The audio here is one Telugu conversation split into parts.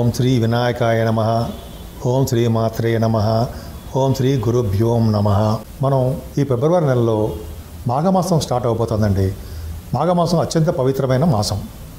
శ్రీ వినాయకాయ నమ ఓం శ్రీ మాత్రే నమ ఓం శ్రీ గురుభ్యోం నమ మనం ఈ ఫిబ్రవరి నెలలో మాఘమాసం స్టార్ట్ అవబోతుందండి మాఘమాసం అత్యంత పవిత్రమైన మాసం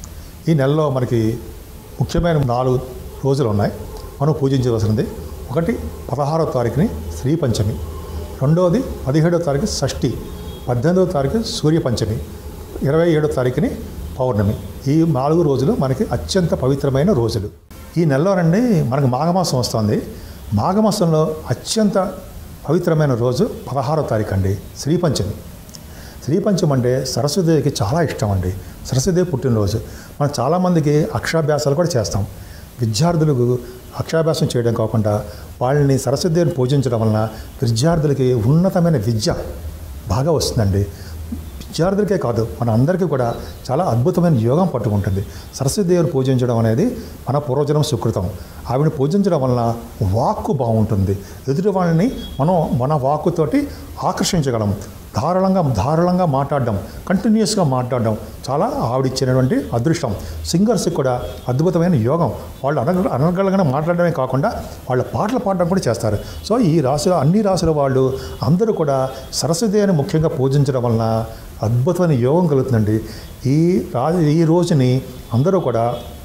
ఈ నెలలో మనకి ముఖ్యమైన నాలుగు రోజులు ఉన్నాయి మనం పూజించవలసినది ఒకటి పదహారవ తారీఖుని శ్రీ పంచమి రెండవది పదిహేడవ తారీఖు షష్ఠి పద్దెనిమిదవ తారీఖు సూర్య పంచమి ఇరవై ఏడో తారీఖుని పౌర్ణమి ఈ నాలుగు రోజులు మనకి అత్యంత పవిత్రమైన రోజులు ఈ నెలలోనండి మనకు మాఘమాసం వస్తుంది మాఘమాసంలో అత్యంత పవిత్రమైన రోజు పదహారో తారీఖు అండి శ్రీ పంచమి శ్రీ పంచమి అంటే సరస్వతిదేవికి చాలా ఇష్టం అండి సరస్వతిదేవి పుట్టినరోజు మనం చాలామందికి అక్షరాభ్యాసాలు కూడా చేస్తాం విద్యార్థులకు అక్షరాభ్యాసం చేయడం కాకుండా వాళ్ళని సరస్వతిదేవిని పూజించడం వలన విద్యార్థులకి ఉన్నతమైన విద్య బాగా వస్తుందండి విద్యార్థులకే కాదు మన అందరికీ కూడా చాలా అద్భుతమైన యోగం పట్టుకుంటుంది సరస్వతిదేవిని పూజించడం అనేది మన పూర్వజనం సుకృతం ఆవిడని పూజించడం వలన వాక్కు బాగుంటుంది ఎదుటి వాళ్ళని మనం మన వాక్కుతోటి ఆకర్షించగలం ధారాళంగా ధారాళంగా మాట్లాడడం కంటిన్యూస్గా మాట్లాడడం చాలా ఆవిడిచ్చినటువంటి అదృష్టం సింగర్స్కి కూడా అద్భుతమైన యోగం వాళ్ళు అనగ అనగలగానే మాట్లాడడమే కాకుండా వాళ్ళ పాటలు పాడడం కూడా చేస్తారు సో ఈ రాశుల అన్ని రాశుల వాళ్ళు అందరూ కూడా సరస్వతిని ముఖ్యంగా పూజించడం వలన అద్భుతమైన యోగం కలుగుతుందండి ఈ రా ఈ రోజుని అందరూ కూడా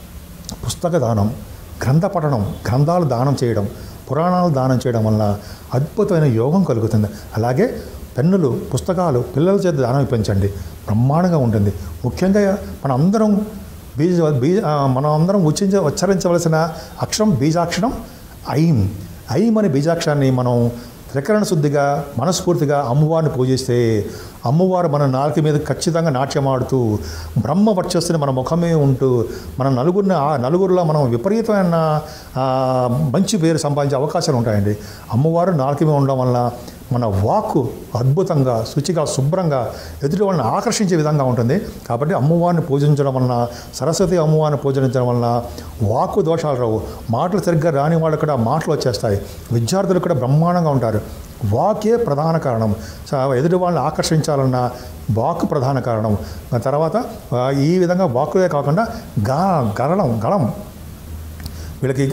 పుస్తక దానం గ్రంథ పఠనం గ్రంథాలు దానం చేయడం పురాణాలు దానం చేయడం వలన అద్భుతమైన యోగం కలుగుతుంది అలాగే పెన్నులు పుస్తకాలు పిల్లల చేత దానం ఇప్పించండి బ్రహ్మాండంగా ఉంటుంది ముఖ్యంగా మన అందరం బీజ బీజ ఆ, మనం అందరం ఉచ్చరించ ఉచ్చరించవలసిన అక్షరం బీజాక్షరం ఐం ఐం అనే బీజాక్షరాన్ని మనం త్రికరణ శుద్ధిగా మనస్ఫూర్తిగా అమ్మవారిని పూజిస్తే అమ్మవారు మన నాలుక మీద ఖచ్చితంగా నాట్యమాడుతూ బ్రహ్మ వర్చస్సుని మన ముఖమే ఉంటూ మన నలుగురిని ఆ నలుగురిలో మనం విపరీతమైన ఆ, మంచి పేరు సంపాదించే అవకాశాలు ఉంటాయండి అమ్మవారు నాలుక మీద ఉండడం వల్ల మన వాక్కు అద్భుతంగా శుచిగా శుభ్రంగా ఎదుటి వాళ్ళని ఆకర్షించే విధంగా ఉంటుంది కాబట్టి అమ్మవారిని పూజించడం వలన సరస్వతి అమ్మవారిని పూజించడం వలన వాక్కు దోషాలు రావు మాటలు సరిగ్గా రాని వాళ్ళు కూడా మాటలు వచ్చేస్తాయి విద్యార్థులు కూడా బ్రహ్మాండంగా ఉంటారు వాకే ప్రధాన కారణం స- ఎదుటి వాళ్ళని ఆకర్షించాలన్న వాక్ ప్రధాన కారణం ఆ తర్వాత ఆ, ఈ విధంగా వాక్కులే కాకుండా గా గరళం గళం వీళ్ళకి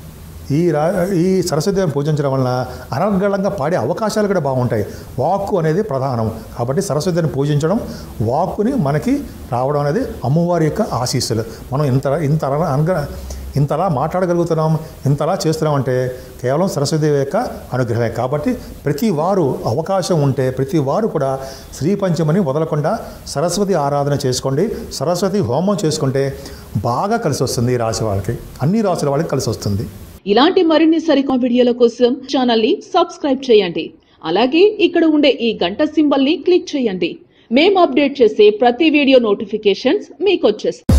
ఈ రా ఈ సరస్వతిని పూజించడం వలన అనర్గళంగా పాడే అవకాశాలు కూడా బాగుంటాయి వాక్కు అనేది ప్రధానం కాబట్టి సరస్వతిని పూజించడం వాక్కుని మనకి రావడం అనేది అమ్మవారి యొక్క ఆశీస్సులు మనం ఇంత ఇంత అనగ ఇంతలా మాట్లాడగలుగుతున్నాం ఇంతలా చేస్తున్నామంటే కేవలం సరస్వతిదేవి యొక్క అనుగ్రహమే కాబట్టి ప్రతి వారు అవకాశం ఉంటే ప్రతి వారు కూడా శ్రీ పంచమని వదలకుండా సరస్వతి ఆరాధన చేసుకోండి సరస్వతి హోమం చేసుకుంటే బాగా కలిసి వస్తుంది ఈ రాశి వాళ్ళకి అన్ని రాశుల వాళ్ళకి కలిసి వస్తుంది ఇలాంటి మరిన్ని సరికొత్త వీడియోల కోసం ఛానల్ ని సబ్స్క్రైబ్ చేయండి అలాగే ఇక్కడ ఉండే ఈ గంట సింబల్ ని క్లిక్ చేయండి మేము అప్డేట్ చేసే ప్రతి వీడియో నోటిఫికేషన్స్ మీకు వచ్చేస్తాయి